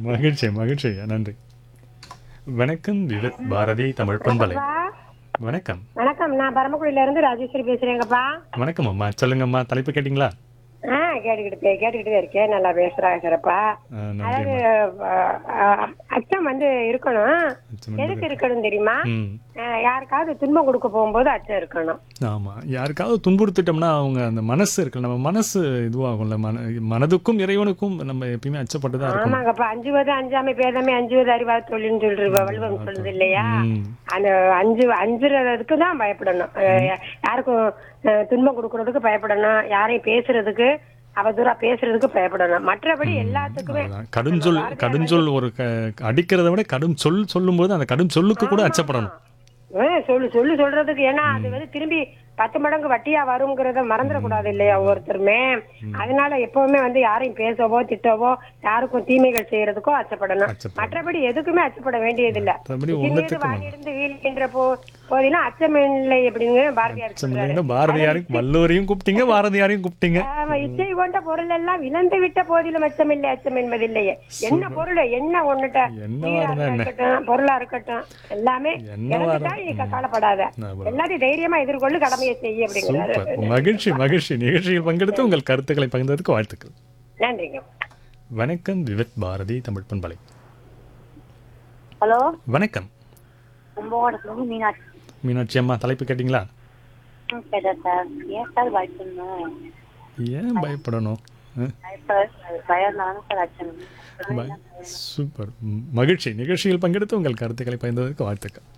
மகிழ்ச்சி மகிழ்ச்சி ஐயா நன்றி வணக்கம் விவேக் பாரதி தமிழ் பண்பலை வணக்கம் வணக்கம் நான் பரமக்குடியில இருந்து ராஜேஸ்வரி பேசுறேங்கப்பா வணக்கம் அம்மா சொல்லுங்கம்மா தலைப்பு கேட்டீங்களா ஆ கேட்டுக்கிட்டு கேட்டுக்கிட்டு தான் இருக்கேன் நல்லா பேசுறாங்க சிறப்பா ஆ, நன்றி அதாவது அஹ், அஹ், அச்சம் வந்து இருக்கணும் அச்சம் எதுக்கு இருக்கணும் தெரியுமா ம் அஹ், யாருக்காவது துன்பம் கொடுக்க போகும்போது அச்சம் இருக்கணும் ஆமா யாருக்காவது துன்புறுத்திட்டோம்னா அவங்க அந்த மனசு இருக்குல்ல நம்ம மனசு இதுவாகும்ல மன மனதுக்கும் இறைவனுக்கும் நம்ம எப்பயுமே அச்சப்பட்டு தான் இருக்கணும் ஆமாங்கப்பா அஞ்சுவது அஞ்சாமை பேதமை அஞ்சுவது அறிவாத தொழில்னு சொல்றது வள்ளுவன் சொல்றது இல்லையா ம். அந்த அஞ்சு அஞ்சுறதுக்கு தான் பயப்படணும் அஹ், யாருக்கும் அஹ், துன்பம் கொடுக்கறதுக்கு பயப்படணும் யாரையும் பேசுறதுக்கு அவதூறா பேசுறதுக்கு பயப்படணும் மற்றபடி எல்லாத்துக்குமே அதான். கடுஞ்சொல் கடுஞ்சொல் ஒரு க அடிக்கிறத விட கடும் சொல் சொல்லும்போது அந்த கடும் சொல்லுக்கு கூட அச்சப்படணும் ஆ, சொல்லு சொல்லு சொல்றதுக்கு ஏன்னா அது வந்து திரும்பி பத்து மடங்கு வட்டியா வருங்கிறத மறந்துடக்கூடாது இல்லையா ஒவ்வொருத்தருமே அதனால எப்பவுமே வந்து யாரையும் பேசவோ திட்டவோ யாருக்கும் தீமைகள் செய்யறதுக்கோ அச்சப்படணும் அச்சப்படணும். மற்றபடி எதுக்குமே அச்சப்பட வேண்டியதில்லை மற்றபடி சிறிது ஒன்றுத்துக்கும் வானிருந்து வீழ்கின்ற போ போதிலும் அச்சமில்லை அப்படிங்கிற பாரதியார் சொல்றாரு. அச்சமில்லைன்னா பாரதியாரையும் வள்ளுவரையும் கூப்பிட்டீங்க பாரதியாரையும் கூப்பிட்டீங்க ஆமா, இச்சை கொண்ட பொருள் எல்லாம் இழந்து விட்ட போதிலும் அச்சமில்லை அச்சம் என்பதில்லையே என்ன பொருள் என்ன ஒண்ணுட்ட என்னவா நீரா இருந்தா என்ன? இருக்கட்டும் பொருளா இருக்கட்டும் எல்லாமே என்னவா இழந்துட்டா நீ கவலைப்படாத ஆமா. எல்லாத்தையும் தைரியமா எதிர்கொள்ளு கடமையை செய்ய அப்படிங்கிறாரு சூப்பர் மகிழ்ச்சி மகிழ்ச்சி நிகழ்ச்சியில் பங்கெடுத்து உங்கள் கருத்துக்களை பகிர்ந்ததற்கு வாழ்த்துக்கள் நன்றிங்க வணக்கம் விவேக் பாரதி தமிழ் பண்பலை ஹலோ வணக்கம் கும்பகோணத்துல இருந்து மீனாட்சி மீனாட்சி அம்மா தலைப்பு கேட்டிங்களா ம், கேட்டேன் சார் ஏன் சார் பயப்படணும் ஏன் பயப்படணும் ஆ? சார் பயம்னாலும் சார் அச்சம் பய- சூப்பர் ம், மகிழ்ச்சி நிகழ்ச்சியில் பங்கெடுத்து உங்கள் கருத்துக்களை பகிர்ந்ததற்கு வாழ்த்துக்கள்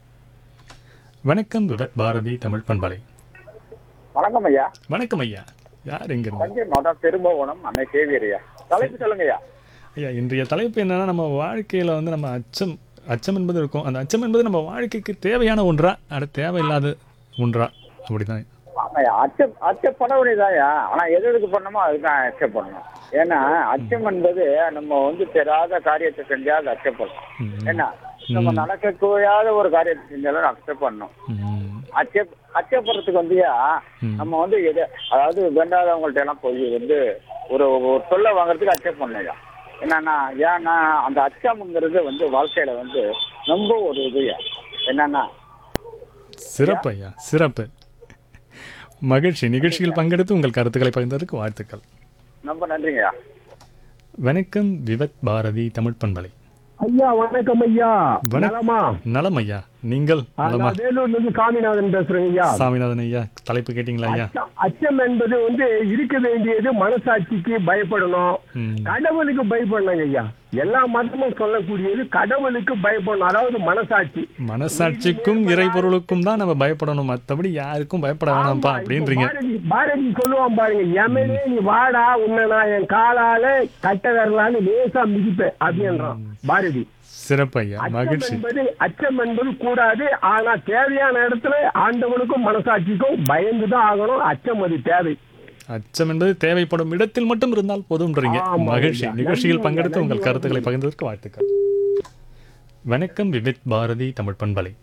வணக்கம் விவேக் பாரதி தமிழ் பண்பலை வணக்கம் ஐயா வணக்கம் ஐயா யார் எங்க இருந்து தஞ்சை மாவட்டம் பெரும்பகோணம் அன்னை சேவியர் ஐயா தலைப்பு சொல்லுங்க ஐயா ஐயா இன்றைய தலைப்பு என்னன்னா நம்ம வாழ்க்கையில வந்து நம்ம அச்சம் அச்சம் என்பது இருக்கும் அந்த அச்சம் என்பது நம்ம வாழ்க்கைக்கு தேவையான ஒன்றா அட தேவையில்லாத ஒன்றா அப்படிதான் ஆமாய்யா அச்சம் அச்சப்பட வேண்டியதாயா ஆனா எது எதுக்கு பண்ணணுமோ அதுக்கு தான் அச்சம் பண்ணணும் ஏன்னா அச்சம் என்பது நம்ம வந்து பெறாத காரியத்தை செஞ்சா அது அச்சப்படும் ம், ஏன்னா நம்ம நடக்கக்கூடாத ஒரு காரியத்தை செஞ்சாலும் அக்செப்ட் பண்ணணும் ம், அச்சப் அச்சப்படுறதுக்கு வந்துயா ம். நம்ம வந்து எது அதாவது வேண்டாதவங்கள்ட்ட எல்லாம் போய் வந்து ஒரு ஒரு சொல்ல வாங்குறதுக்கு அச்சப் பண்ணலையா என்னன்னா ஏன்னா அந்த அச்சம்ங்கிறது வந்து வாழ்க்கையில வந்து ரொம்ப ஒரு இதுயா என்னன்னா சிறப்பு ஐயா சிறப்பு மகிழ்ச்சி நிகழ்ச்சியில் பங்கெடுத்து உங்கள் கருத்துக்களை பகிர்ந்ததற்கு வாழ்த்துக்கள் ரொம்ப நன்றிங்கய்யா வணக்கம் விவேக் பாரதி தமிழ் பண்பலை ஐயா வணக்கம் ஐயா வணக்கம். நலமா நலம் ஐயா நீங்கள் ஆ, நலமா நான் வேலூர்ல இருந்து காமிநாதன் பேசுறேன் ஐயா சாமிநாதன் ஐயா தலைப்பு கேட்டிங்களா ஐயா அச்சம் அச்சம் என்பது வந்து இருக்க வேண்டியது மனசாட்சிக்கு பயப்படணும் ம், கடவுளுக்கு பயப்படணுங்க ஐயா எல்லா மதமும் சொல்லக்கூடியது கடவுளுக்கு பயப்படணும் அதாவது மனசாட்சி மனசாட்சிக்கும் இறைபொருளுக்கும் தான் நம்ம பயப்படணும் மற்றபடி யாருக்கும் பயப்பட வேணாம்ப்பா ஆமா, அப்படின்றீங்க இப்ப பாரதி பாரதி சொல்லுவான் பாருங்க எம்எல்ஏ நீ வாடா உன்னை நான் என் காலால கட்ட வரலான்னு லேசா மிதிப்பேன் அப்படின்றான் பாரதி சிறப்பு ஐயா அச்சம் மகிழ்ச்சி என்பது அச்சம் என்பது கூடாது ஆனா தேவையான இடத்துல ஆண்டவனுக்கும் மனசாட்சிக்கும் பயந்துதான் ஆகணும் அச்சம் அது தேவை அச்சம் என்பது தேவைப்படும் இடத்தில் மட்டும் இருந்தால் போதும்ன்றீங்க ஆமா, மகிழ்ச்சி ஐயா. நிகழ்ச்சியில் நன்றி, பங்கெடுத்து நன்றி, உங்கள் நன்றி. கருத்துக்களை பகிர்ந்ததற்கு வாழ்த்துக்கள் வணக்கம் விவேக் பாரதி தமிழ் பண்பலை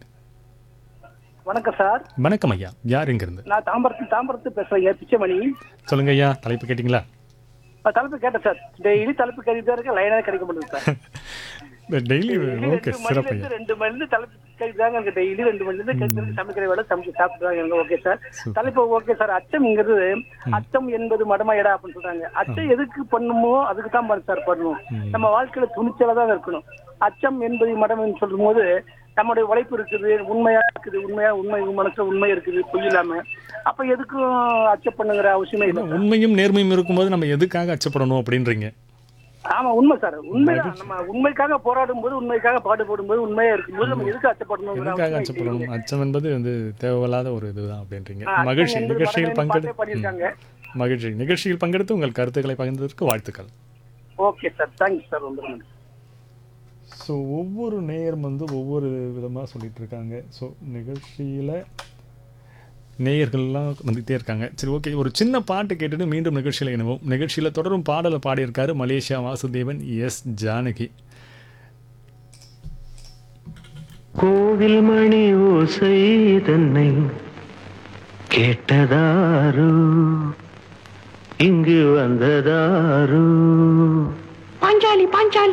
வணக்கம் சார் வணக்கம் ஐயா யார் இங்கிருந்து நான் தாம்பரத்து தாம்பரத்து பேசுறேன் பிச்சைமணி சொல்லுங்க ஐயா தலைப்பு கேட்டிங்களா நான் தலைப்பு கேட்டேன் சார் டெய்லி தலைப்பு கேட்டுட்டு தான் இருக்கேன் லைனாக கிடைக்க மாட்டேங்குது சார் டெய்லி டெய்லி ஓகே ரெண்டு சிறப்பு மணிலேருந்து ஐயா ரெண்டு மணிலேருந்து தலைப்பு கேட்டு தாங்க எனக்கு டெய்லி ரெண்டு மணிலேருந்து கேட்டு சமைக்கிற வேலை சமைச்சு சாப்பிட்டுறாங்க எனக்கு ஓகே சார் தலைப்பு ஓகே சார் அச்சம்ங்கிறது அச்சம் என்பது மடமாயடா அப்படின்னு சொல்றாங்க அச்சம் எதுக்கு பண்ணுமோ அதுக்கு தான் சார் பண்ணணும் நம்ம வாழ்க்கையில துணிச்சலா தான் இருக்கணும் அச்சம் என்பது மடம் சொல்லும் போது நம்முடைய உழைப்பு இருக்குது உண்மையா இருக்குது உண்மையா உண்மை மனசுல உண்மை இருக்குது பொய் இல்லாம அப்ப எதுக்கும் அச்சம் பண்ணுங்கிற அவசியமே இல்லை உண்மையும் நேர்மையும் இருக்கும்போது நம்ம எதுக்காக அச்சப்படணும் அப்படின்றீங்க ஆமா உண்மை சார் உண்மைதான் நம்ம உண்மைக்காக போராடும் போது உண்மைக்காக பாடுபடும் போது உண்மையா இருக்கும்போது நம்ம எதுக்கு அச்சப்படணுங்கிற எதுக்காக அவசியம் அச்சப்படணும் இல்லையே. அச்சம் என்பது வந்து தேவையில்லாத ஒரு இதுதான் அப்படின்றீங்க ஆ, அச்சம் மகிழ்ச்சி என்பது நிகழ்ச்சியில் மடமைன்னு பங்கெடு பாட்டே பாடியிருக்காங்க. ம். மகிழ்ச்சி நிகழ்ச்சியில் பங்கெடுத்து உங்கள் கருத்துக்களை பகிர்ந்ததற்கு வாழ்த்துக்கள் ஓகே சார் தேங்க்ஸ் சார் ரொம்ப நன்றி ஸோ ஒவ்வொரு நேயரும் வந்து ஒவ்வொரு விதமாக சொல்லிட்டு இருக்காங்க ஸோ நிகழ்ச்சியில் நேயர்கள்லாம் வந்துகிட்டே இருக்காங்க சரி ஓகே ஒரு சின்ன பாட்டு கேட்டுட்டு மீண்டும் நிகழ்ச்சியில் இணைவோம் நிகழ்ச்சியில் தொடரும் பாடலை பாடியிருக்காரு மலேசியா வாசுதேவன் எஸ் ஜானகி கோவில் மணி ஓசை தன்னை கேட்டதாரு இங்கு வந்ததாரு பாஞ்சாலி பாஞ்சாலி